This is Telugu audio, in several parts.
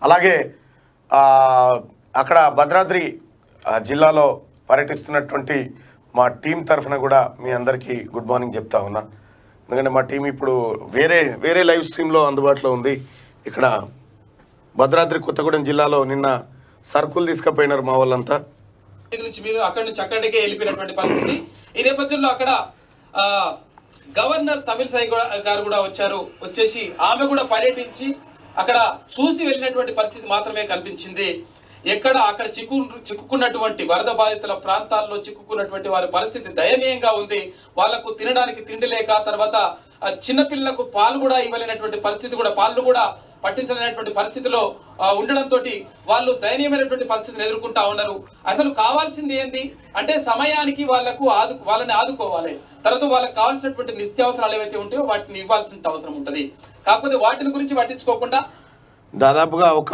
అలాగే ఆ, అక్కడ భద్రాద్రి ఆ, జిల్లాలో పర్యటిస్తున్నటువంటి మా టీం తరఫున కూడా మీ అందరికీ గుడ్ మార్నింగ్ చెప్తా ఉన్నా ఎందుకంటే మా టీం ఇప్పుడు వేరే వేరే లైవ్ స్ట్రీమ్లో అందుబాటులో ఉంది ఇక్కడ భద్రాద్రి కొత్తగూడెం జిల్లాలో నిన్న సరుకులు తీసుకుపోయినారు మా వాళ్ళంతా దగ్గర నుంచి మీరు అక్కడి నుంచి అక్కడికే వెళ్ళిపోయినటువంటి పరిస్థితి ఈ నేపథ్యంలో అక్కడ ఆ, గవర్నర్ తమిళసాయి కూడా- గారు కూడా వచ్చారు వచ్చేసి ఆమె కూడా పర్యటించి అక్కడ చూసి వెళ్ళినటువంటి పరిస్థితి మాత్రమే కనిపించింది ఎక్కడ అక్కడ చిక్కు చిక్కుకున్నటువంటి వరద బాధితుల ప్రాంతాల్లో చిక్కుకున్నటువంటి వారి పరిస్థితి దయనీయంగా ఉంది వాళ్లకు తినడానికి తిండి లేక తర్వాత ఆ, చిన్నపిల్లలకు పాలు కూడా ఇవ్వలేనటువంటి పరిస్థితి కూడా పాలు కూడా పట్టించలేనటువంటి పరిస్థితిలో ఆ, ఉండడంతో వాళ్ళు దయనీయమైనటువంటి పరిస్థితిని ఎదుర్కొంటా ఉన్నారు అసలు కావాల్సింది ఏంది అంటే సమయానికి వాళ్ళకు ఆదు వాళ్ళని ఆదుకోవాలి తర్వాత వాళ్ళకి కావాల్సినటువంటి నిత్యావసరాలు ఏవైతే ఉంటాయో వాటిని ఇవ్వాల్సిన అవసరం ఉంటుంది కాకపోతే వాటిని గురించి పట్టించుకోకుండా దాదాపుగా ఒక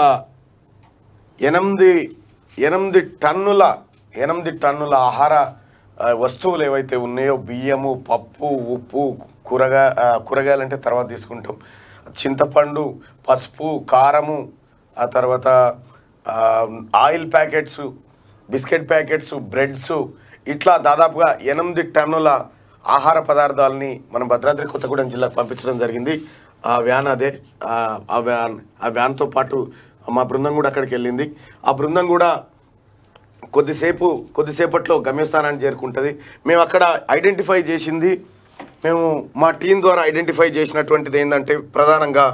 ఎనిమిది ఎనిమిది టన్నుల ఎనిమిది టన్నుల ఆహార ఆ, వస్తువులు ఏవైతే ఉన్నాయో బియ్యము పప్పు ఉప్పు కూరగాయ ఆ, కూరగాయలు అంటే తర్వాత తీసుకుంటాం చింతపండు పసుపు కారము ఆ తర్వాత ఆ, oil packets biscuit packets breads ఇట్లా దాదాపుగా ఎనిమిది టన్నుల ఆహార పదార్థాలని మనం భద్రాద్రి కొత్తగూడెం జిల్లాకు పంపించడం జరిగింది ఆ వ్యాన్ అదే ఆ- ఆ వ్యాన్ ఆ వ్యాన్తో పాటు మా బృందం కూడా అక్కడికి వెళ్ళింది ఆ బృందం కూడా కొద్దిసేపు కొద్దిసేపట్లో గమ్యస్థానానికి చేరుకుంటుంది మేము అక్కడ ఐడెంటిఫై చేసింది మేము మా టీం ద్వారా ఐడెంటిఫై చేసినటువంటిది ఏంటంటే ప్రధానంగా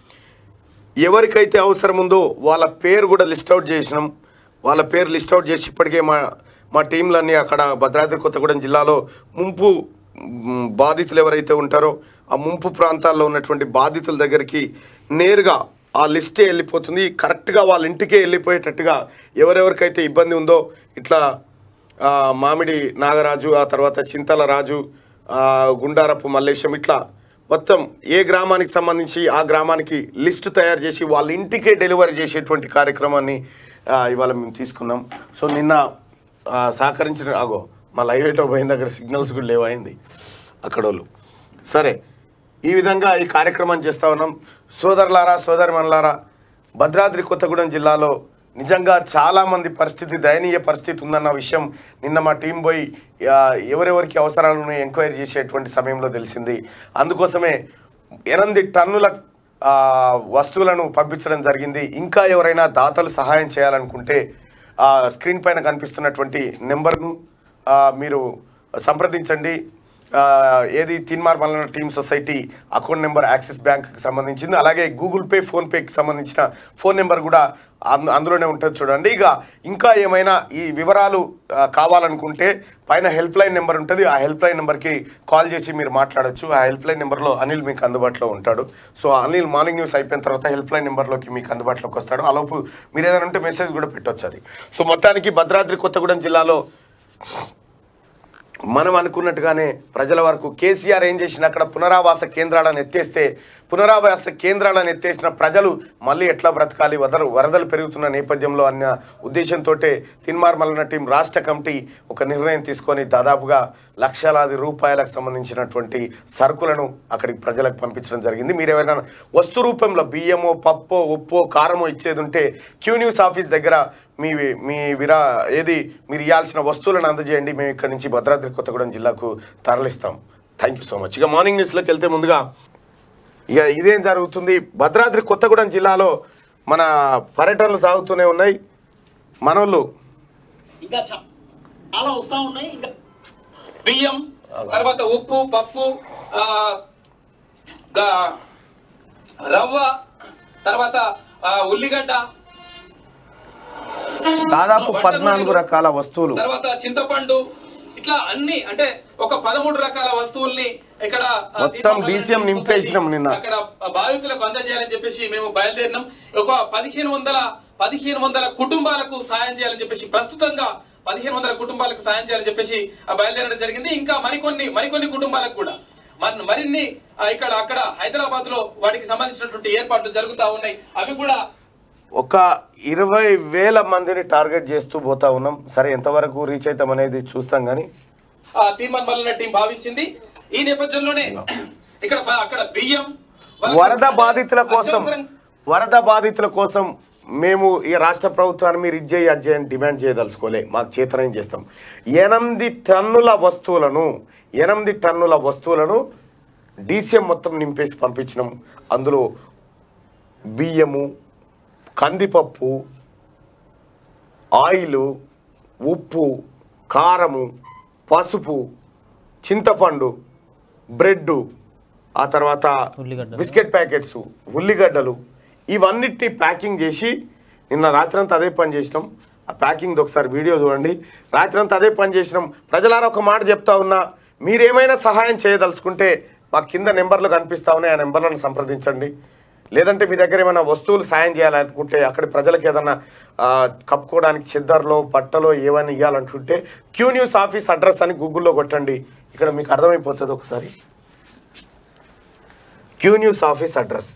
ఎవరికైతే అవసరం ఉందో వాళ్ళ పేరు కూడా లిస్ట్ అవుట్ చేసినాం వాళ్ళ పేరు లిస్ట్ అవుట్ చేసి ఇప్పటికే మా మా టీంలన్నీ అక్కడ భద్రాద్రి కొత్తగూడెం జిల్లాలో ముంపు మ్, బాధితులు ఎవరైతే ఉంటారో ఆ ముంపు ప్రాంతాల్లో ఉన్నటువంటి బాధితుల దగ్గరికి నేరుగా ఆ లిస్టే వెళ్ళిపోతుంది కరెక్ట్గా వాళ్ళ ఇంటికే వెళ్ళిపోయేటట్టుగా ఎవరెవరికైతే ఇబ్బంది ఉందో ఇట్లా ఆ, మామిడి నాగరాజు ఆ తర్వాత చింతల రాజు ఆ, గుండారపు మల్లేశం ఇట్లా మొత్తం ఏ గ్రామానికి సంబంధించి ఆ గ్రామానికి లిస్ట్ తయారు చేసి వాళ్ళ ఇంటికే డెలివరీ చేసేటువంటి కార్యక్రమాన్ని ఆ, ఇవాళ మేము తీసుకున్నాం సో నిన్న ఆ, సహకరించిన అగో మా లైవ్ ఎటో పోయింది అక్కడ సిగ్నల్స్ కూడా లేవైంది అక్కడ వాళ్ళు సరే ఈ విధంగా ఈ కార్యక్రమం చేస్తా ఉన్నాం సోదరులారా సోదరిమణులారా భద్రాద్రి కొత్తగూడెం జిల్లాలో నిజంగా చాలామంది పరిస్థితి దయనీయ పరిస్థితి ఉందన్న విషయం నిన్న మా టీం పోయి ఆ, ఎవరెవరికి అవసరాలు ఉన్నాయో ఎంక్వైరీ చేసేటువంటి సమయంలో తెలిసింది అందుకోసమే ఎనిమిది టన్నుల ఆ, వస్తువులను పంపించడం జరిగింది ఇంకా ఎవరైనా దాతలు సహాయం చేయాలనుకుంటే ఆ, స్క్రీన్ పైన కనిపిస్తున్నటువంటి నెంబర్ను ఆ, మీరు సంప్రదించండి ఆ, ఏది Teenmaar Mallanna team society account number Axis బ్యాంక్కి సంబంధించింది అలాగే గూగుల్ పే ఫోన్పేకి సంబంధించిన ఫోన్ నెంబర్ కూడా అందు- అందులోనే ఉంటుంది చూడండి ఇక ఇంకా ఏమైనా ఈ వివరాలు ఆ, కావాలనుకుంటే పైన హెల్ప్ లైన్ నెంబర్ ఉంటుంది ఆ హెల్ప్ లైన్ నెంబర్కి కాల్ చేసి మీరు మాట్లాడొచ్చు ఆ హెల్ప్ లైన్ నెంబర్లో అనిల్ మీకు అందుబాటులో ఉంటాడు సో అనిల్ మార్నింగ్ న్యూస్ అయిపోయిన తర్వాత హెల్ప్ లైన్ నెంబర్లోకి మీకు అందుబాటులోకి వస్తాడు ఆలోపు మీరు ఏదైనా ఉంటే మెసేజ్ కూడా పెట్టొచ్చు అది సో మొత్తానికి భద్రాద్రి కొత్తగూడెం జిల్లాలో మనం అనుకున్నట్టుగానే ప్రజల వరకు కేసీఆర్ ఏం చేసిన అక్కడ పునరావాస కేంద్రాలను ఎత్తేస్తే పునరావాస కేంద్రాలను ఎత్తేసిన ప్రజలు మళ్ళీ ఎట్లా బ్రతకాలి వదలు వరదలు పెరుగుతున్న నేపథ్యంలో అన్న ఉద్దేశంతో తిన్మార్ మల్లన టీం రాష్ట్ర కమిటీ ఒక నిర్ణయం తీసుకొని దాదాపుగా లక్షలాది రూపాయలకు సంబంధించినటువంటి సరుకులను అక్కడికి ప్రజలకు పంపించడం జరిగింది మీరు ఎవరైనా వస్తు రూపంలో బియ్యమో పప్పో ఉప్పో కారమో ఇచ్చేది ఉంటే క్యూ న్యూస్ ఆఫీస్ దగ్గర మీ మీ విరా ఏది మీరు ఇవ్వాల్సిన వస్తువులను అందజేయండి మేము ఇక్కడ నుంచి భద్రాద్రి కొత్తగూడెం జిల్లాకు తరలిస్తాం థ్యాంక్ యూ సో మచ్ ఇక మార్నింగ్ న్యూస్లోకి వెళ్తే ముందుగా ఇక ఇదేం జరుగుతుంది భద్రాద్రి కొత్తగూడెం జిల్లాలో మన పర్యటనలు సాగుతూనే ఉన్నాయి మనోళ్ళు ఇంకా చా- చాలా వస్తా ఉన్నాయి ఇంకా బియ్యం తర్వాత ఉప్పు పప్పు ఆ, గా- రవ్వ తర్వాత ఆ, ఉల్లిగడ్డ దాదాపు వంట పద్నాలుగు నూనెలు, రకాల వస్తువులు తర్వాత చింతపండు ఇట్లా అన్ని అంటే ఒక పదమూడు రకాల వస్తువుల్ని ఇక్కడ ఆ, మొత్తం తీర్మానం DCM సొసైటీ నింపేసినాం నిన్న. అక్కడ బాధితులకు అందజేయాలని చెప్పేసి మేము బయలుదేరినాం ఒక పదిహేను వందల పదిహేను వందల కుటుంబాలకు సాయం చేయాలని చెప్పేసి ప్రస్తుతంగా పదిహేను వందల కుటుంబాలకు సాయం చేయాలని చెప్పేసి ఆ, బయలుదేరడం జరిగింది ఇంకా మరికొన్ని మరికొన్ని కుటుంబాలకు కూడా మరి మరిన్ని ఆ, ఇక్కడ అక్కడ హైదరాబాద్ లో వాటికి సంబంధించినటువంటి ఏర్పాట్లు జరుగుతా ఉన్నాయి అవి కూడా ఒక ఇరవై వేల మందిని టార్గెట్ చేస్తూ పోతా ఉన్నాం సరే ఎంతవరకు రీచ్ అవుతాం అనేది చూస్తాం కానీ ఆ తీర్మాన్ మల్లన్న టీం భావించింది ఈ నేపథ్యంలోనే ఇక్కడ అక్కడ బియ్యం వాళ్ళకి వరద బాధితుల కోసం అత్యవసరం- వరద బాధితుల కోసం మేము ఈ రాష్ట్ర ప్రభుత్వాన్ని మీరు ఇది చేయి అది చేయని డిమాండ్ చేయదలుచుకోలే మాకు చేతనం చేస్తాం ఎనిమిది టన్నుల వస్తువులను ఎనిమిది టన్నుల వస్తువులను డీసీఎం మొత్తం నింపేసి పంపించినాం అందులో బియ్యము కందిపప్పు ఆయిలు ఉప్పు కారము పసుపు చింతపండు బ్రెడ్ ఆ తర్వాత ఉల్లిగడ్డలు. బిస్కెట్ ప్యాకెట్స్ ఉల్లిగడ్డలు ఇవన్నిటిని ప్యాకింగ్ చేసి నిన్న రాత్రంతా అదే పని చేసినాం ఆ ప్యాకింగ్ ఒకసారి వీడియో చూడండి రాత్రంతా అదే పని చేసినాం ప్రజలారా ఒక మాట చెప్తా ఉన్నా మీరేమైనా సహాయం చేయదలుచుకుంటే మా కింద నెంబర్లు కనిపిస్తా ఉన్నాయి ఆ నెంబర్లను సంప్రదించండి లేదంటే మీ దగ్గర ఏమైనా వస్తువులు సాయం చేయాలనుకుంటే అక్కడి ప్రజలకు ఏదైనా ఆ, కప్పుకోవడానికి చెద్దర్లో బట్టలో ఏమైనా ఇవ్వాలనుకుంటే క్యూ న్యూస్ ఆఫీస్ అడ్రస్ అని గూగుల్లో కొట్టండి ఇక్కడ మీకు అర్థమైపోతుంది ఒకసారి Q news office address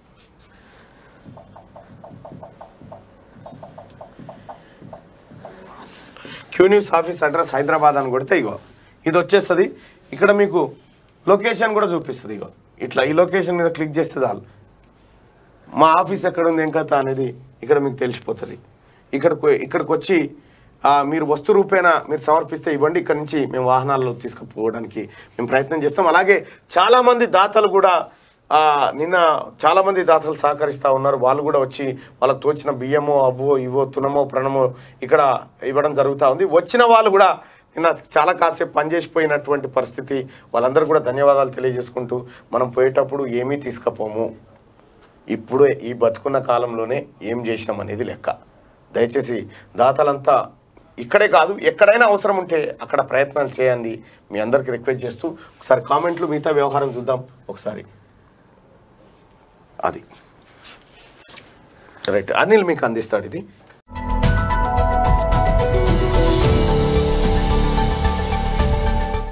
Q news office address Hyderabad అని కొడితే ఇగో ఇది వచ్చేస్తుంది ఇక్కడ మీకు లొకేషన్ కూడా చూపిస్తుంది ఇగో ఇట్లా ఈ లొకేషన్ మీద క్లిక్ చేస్తే చాలు మా ఆఫీస్ ఎక్కడ ఉంది ఏం కథ అనేది ఇక్కడ మీకు తెలిసిపోతుంది ఇక్కడికి ఇక్కడికి వచ్చి ఆ, మీరు వస్తు రూపేణ మీరు సమర్పిస్తే ఇవ్వండి ఇక్కడ నుంచి మేము వాహనాల్లో తీసుకుపోవడానికి మేము ప్రయత్నం చేస్తాం అలాగే చాలామంది దాతలు కూడా ఆ, నిన్న చాలామంది దాతలు సహకరిస్తూ ఉన్నారు వాళ్ళు కూడా వచ్చి వాళ్ళకి తోచిన బియ్యమో అవ్వో ఇవో తునమో ప్రణమో ఇక్కడ ఇవ్వడం జరుగుతూ ఉంది వచ్చిన వాళ్ళు కూడా నిన్న చాలా కాసేపు పనిచేసిపోయినటువంటి పరిస్థితి వాళ్ళందరూ కూడా ధన్యవాదాలు తెలియజేసుకుంటూ మనం పోయేటప్పుడు ఏమీ తీసుకుపోము ఇప్పుడే ఈ బతుకున్న కాలంలోనే ఏం చేసినాం అనేది లెక్క దయచేసి దాతలంతా ఇక్కడే కాదు ఎక్కడైనా అవసరం ఉంటే అక్కడ ప్రయత్నాలు చేయండి మీ అందరికి రిక్వెస్ట్ చేస్తూ ఒకసారి కామెంట్లు మిగతా వ్యవహారం చూద్దాం ఒకసారి అది రైట్ అనిల్ మీకు అందిస్తాడు ఇది